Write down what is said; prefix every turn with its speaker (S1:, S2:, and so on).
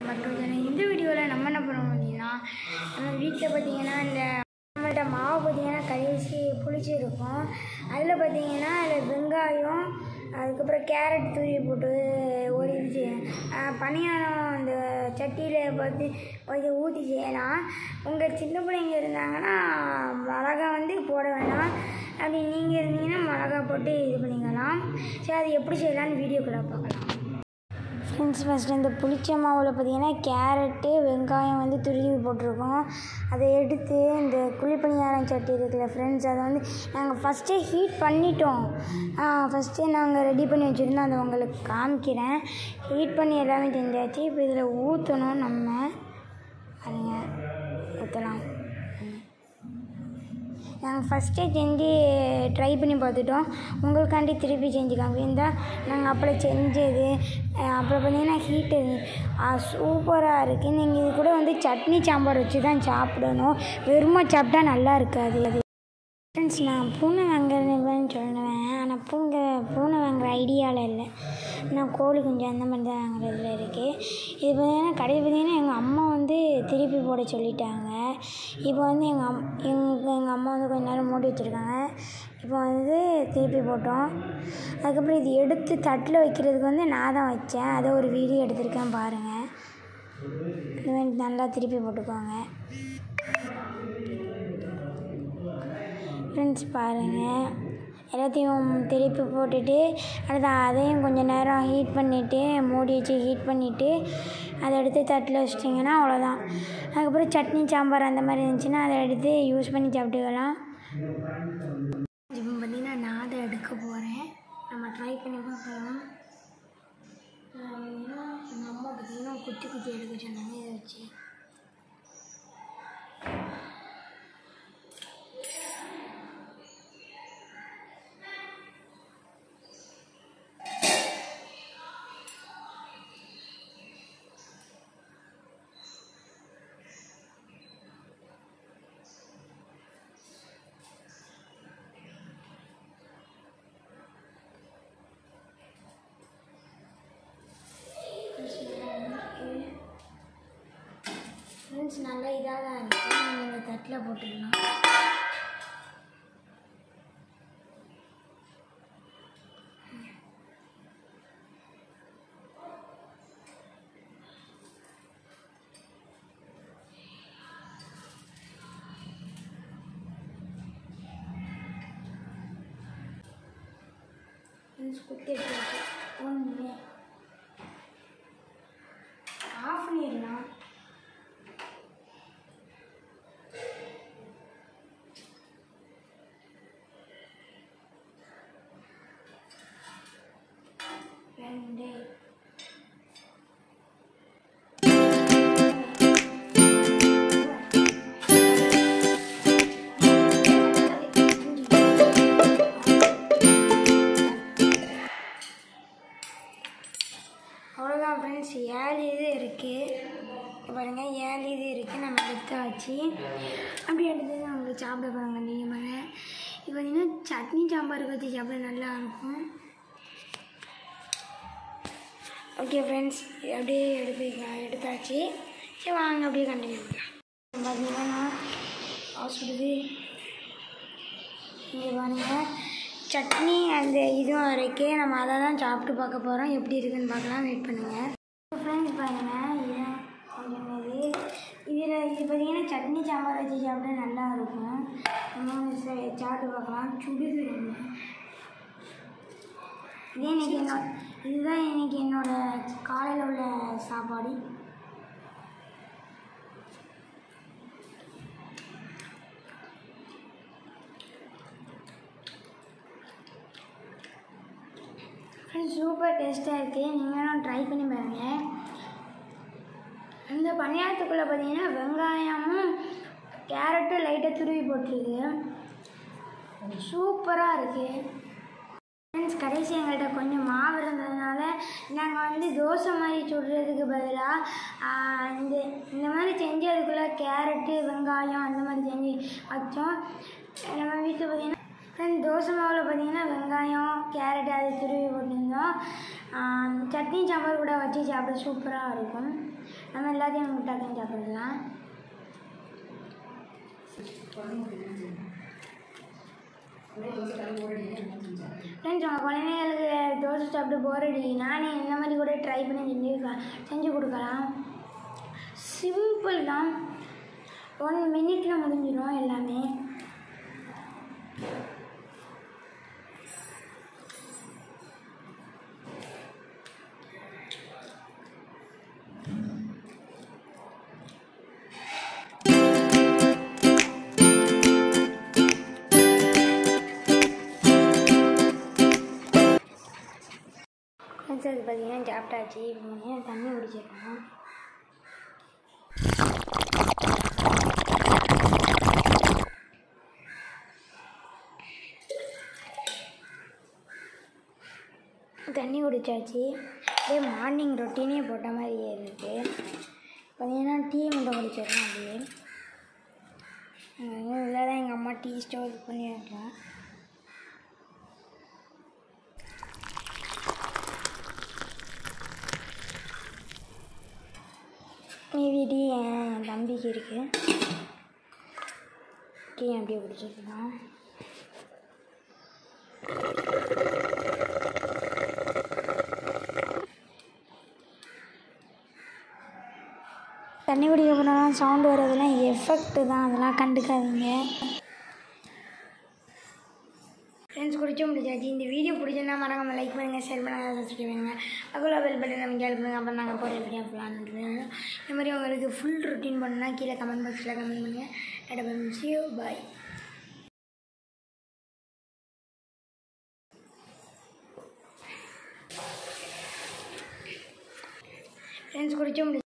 S1: மற்றும் சேனல் இந்த வீடியோவில் நம்ம என்ன பண்ண அப்படின்னா நம்ம வீட்டில் பார்த்தீங்கன்னா இந்த நம்மள்ட்ட மாவு பார்த்தீங்கன்னா கடைசி புளிச்சிருக்கும் அதில் பார்த்தீங்கன்னா அதில் வெங்காயம் அதுக்கப்புறம் கேரட் தூவி போட்டு ஒரு இது செய்யணும் ஆஹ் பணியாரம் அந்த சட்டியில் பார்த்து கொஞ்சம் ஊற்றி செய்யலாம் உங்கள் சின்ன பிள்ளைங்க இருந்தாங்கன்னா மிளகா வந்து போட வேணாம் அப்படி நீங்கள் இருந்தீங்கன்னா மிளகா போட்டு இது பண்ணிக்கலாம் சரி அது எப்படி செய்யலாம்னு வீடியோக்குள்ளே பார்க்கலாம் ஃப்ரெண்ட்ஸ் ஃபஸ்ட்டு இந்த புளிச்ச மாவில் பார்த்தீங்கன்னா கேரட்டு வெங்காயம் வந்து துருவி போட்டிருக்கோம் அதை எடுத்து இந்த குழிப்பணியாரம் சட்டி இருக்குல்ல ஃப்ரெண்ட்ஸ் அதை வந்து நாங்கள் ஃபஸ்ட்டே ஹீட் பண்ணிட்டோம் ஃபஸ்ட்டே நாங்கள் ரெடி பண்ணி வச்சுருந்தோம் அதை உங்களுக்கு காமிக்கிறேன் ஹீட் பண்ணி எல்லாமே செஞ்சாச்சு இப்போ இதில் ஊற்றணும் நம்ம அதுங்க ஊற்றலாம் நாங்கள் ஃபஸ்ட்டே செஞ்சு ட்ரை பண்ணி பார்த்துட்டோம் உங்களுக்காண்டி திருப்பி செஞ்சு காமிக்கிறேன் நாங்கள் அப்படி செஞ்சது அஹ் அப்புறம் பார்த்தீங்கன்னா ஹீட்டு சூப்பராக இருக்குது நீங்கள் இது கூட வந்து சட்னி சாம்பார் வச்சு தான் சாப்பிடணும் வெறுமா சாப்பிட்டா நல்லா இருக்காது அது ஃப்ரெண்ட்ஸ் நான் பூனை வாங்குறேன்னு சொல்லுவேன் ஆனால் பூங்க பூனை வாங்குற ஐடியாவில் இல்லை நான் கோழி குஞ்சு அந்த மாதிரி தான் வாங்குறதுல இருக்குது இது பார்த்தீங்கன்னா கடையில் பார்த்தீங்கன்னா எங்கள் அம்மா வந்து திருப்பி போட சொல்லிட்டாங்க இப்போ வந்து எங்கள் அம் எங்கள் எங்கள் அம்மா வந்து கொஞ்ச நேரம் மூடி வச்சுருக்காங்க இப்போ வந்து திருப்பி போட்டோம் அதுக்கப்புறம் இது எடுத்து தட்டில் வைக்கிறதுக்கு வந்து நான் தான் வச்சேன் அதை ஒரு வீடியோ எடுத்திருக்கேன் பாருங்கள் இந்த மாதிரி நல்லா திருப்பி போட்டுக்கோங்க ஃப்ரெண்ட்ஸ் பாருங்கள் எல்லாத்தையும் திருப்பி போட்டுட்டு அடுத்து அதையும் கொஞ்சம் நேரம் ஹீட் பண்ணிவிட்டு மூடி வச்சு ஹீட் பண்ணிவிட்டு அதை எடுத்து தட்டில் வச்சிட்டிங்கன்னா அவ்வளோதான் அதுக்கப்புறம் சட்னி சாம்பார் அந்த மாதிரி இருந்துச்சுன்னா அதை எடுத்து யூஸ் பண்ணி சாப்பிட்டுக்கலாம் இப்போ பார்த்தீங்கன்னா நான் அதை எடுக்க போகிறேன் நம்ம ட்ரை பண்ணி பார்க்கலாம் எங்கள் அம்மா பார்த்தீங்கன்னா குத்தி குத்தி எடுக்க சொன்னாங்க இதை வச்சு ஃப்ரெண்ட்ஸ் நல்லா இதாக தான் இருக்குது நம்ம இந்த தட்டில் போட்டுடலாம் ஃப்ரெண்ட்ஸ் குத்தி எடுத்து ஒன்று ஆஃப் பண்ணிடலாம் ரெண்டு அவ்வளோதான் ஃப்ரெண்ட்ஸ் ஏழு இது இருக்குது பாருங்கள் ஏழு இது இருக்குது நம்ம எடுத்தாச்சு அப்படி எடுத்து தான் உங்களுக்கு சாப்பிட போகிறாங்க நீங்கள் இப்போ பார்த்தீங்கன்னா சட்னி சாம்பார் வச்சு சாப்பிட நல்லா இருக்கும் ஓகே ஃப்ரெண்ட்ஸ் அப்படியே எடுத்து எடுத்தாச்சு சரி வாங்க அப்படியே கண்டினியூ பண்ணலாம் பார்த்தீங்கன்னா ஹாஸ்பிட்டலு இங்கே பாருங்க சட்னி அந்த இதுவும் இருக்கு நம்ம அதை தான் சாப்பிட்டு பார்க்க போகிறோம் எப்படி இருக்குன்னு பார்க்கலாம் வெயிட் பண்ணுங்கள் ஃப்ரெண்ட்ஸ் பாருங்கள் இதுதான் கொஞ்சம் இது இதில் இது பார்த்தீங்கன்னா சட்னி சாம்பார் வச்சு சாப்பிட்டா நல்லா இருக்கும் நம்ம சரி சாப்பிட்டு பார்க்கலாம் சுடுது ரொம்ப இதே இன்னைக்கு என்னோட இதுதான் இன்னைக்கு என்னோட காலையில் உள்ள சாப்பாடு சூப்பர் டேஸ்ட்டாக இருக்குது நீங்களும் ட்ரை பண்ணி பாருங்கள் இந்த பணியாரத்துக்குள்ளே பார்த்தீங்கன்னா வெங்காயமும் கேரட்டும் லைட்டாக துருவி போட்டிருக்கு சூப்பராக இருக்குது ஃப்ரெண்ட்ஸ் கடைசி எங்கள்கிட்ட கொஞ்சம் மாவு இருந்ததுனால நாங்கள் வந்து தோசை மாதிரி சுடுறதுக்கு பதிலாக இந்த இந்த மாதிரி செஞ்சதுக்குள்ளே கேரட்டு வெங்காயம் அந்த மாதிரி செஞ்சு வச்சோம் நம்ம வீட்டில் பார்த்தீங்கன்னா ஃப்ரெண்ட் தோசை மாவில் பார்த்தீங்கன்னா வெங்காயம் கேரட் அது துருவி போட்டிருந்தோம் ஆம், சட்னி சாம்பார் கூட வச்சு சாப்பிட சூப்பராக இருக்கும் நம்ம எல்லாத்தையும் முட்டாத்தையும் சாப்பிடலாம் ஃப்ரெண்ட்ஸ் உங்கள் குழந்தைங்களுக்கு தோசை சாப்பிட்டு போர் அடிக்குதுன்னா நீங்கள் இந்த மாதிரி கூட ட்ரை பண்ணி செஞ்சு க- செஞ்சு கொடுக்கலாம் சிம்பிள் தான் ஒன் மினிட்ல முடிஞ்சிடும் எல்லாமே ஃப்ரெண்ட்ஸ் அது பார்த்தீங்கன்னா சாப்பிட்டாச்சு இப்போ பார்த்தீங்கன்னா தண்ணி குடிச்சிடலாம் தண்ணி குடிச்சாச்சு அப்படியே மார்னிங் ரொட்டீனே போட்ட மாதிரியே இருக்குது பார்த்தீங்கன்னா டீ மட்டும் குடிச்சிடலாம் அப்படியே இதில் தான் எங்கள் அம்மா டீ ஸ்டோர் பண்ணி வைக்கலாம் மீதி டீ என் தம்பிக்கு இருக்குது டீ அப்படியே குடிச்சிக்கலாம் தண்ணி குடிக்க போனால் சவுண்டு வர்றதெல்லாம் எஃபெக்ட்டு தான் அதெல்லாம் கண்டுக்காதீங்க ஃப்ரெண்ட்ஸ் குடிச்சு முடிச்சாச்சு இந்த வீடியோ பிடிச்சிருந்தா மறக்காம லைக் பண்ணுங்கள் ஷேர் பண்ணுங்கள் சப்ஸ்கிரைப் பண்ணுங்கள் அவ்வளோ பெல் பட்டன் நம்ம கேள்வி பண்ணுங்கள் அப்புறம் நாங்கள் போகிற வீடியோ ஃபுல்லாக இந்த மாதிரி உங்களுக்கு ஃபுல் ரொட்டீன் பண்ணால் கீழே கமெண்ட் பாக்ஸில் கமெண்ட் பண்ணுங்கள் tata see you bye friends குடிச்சு முடி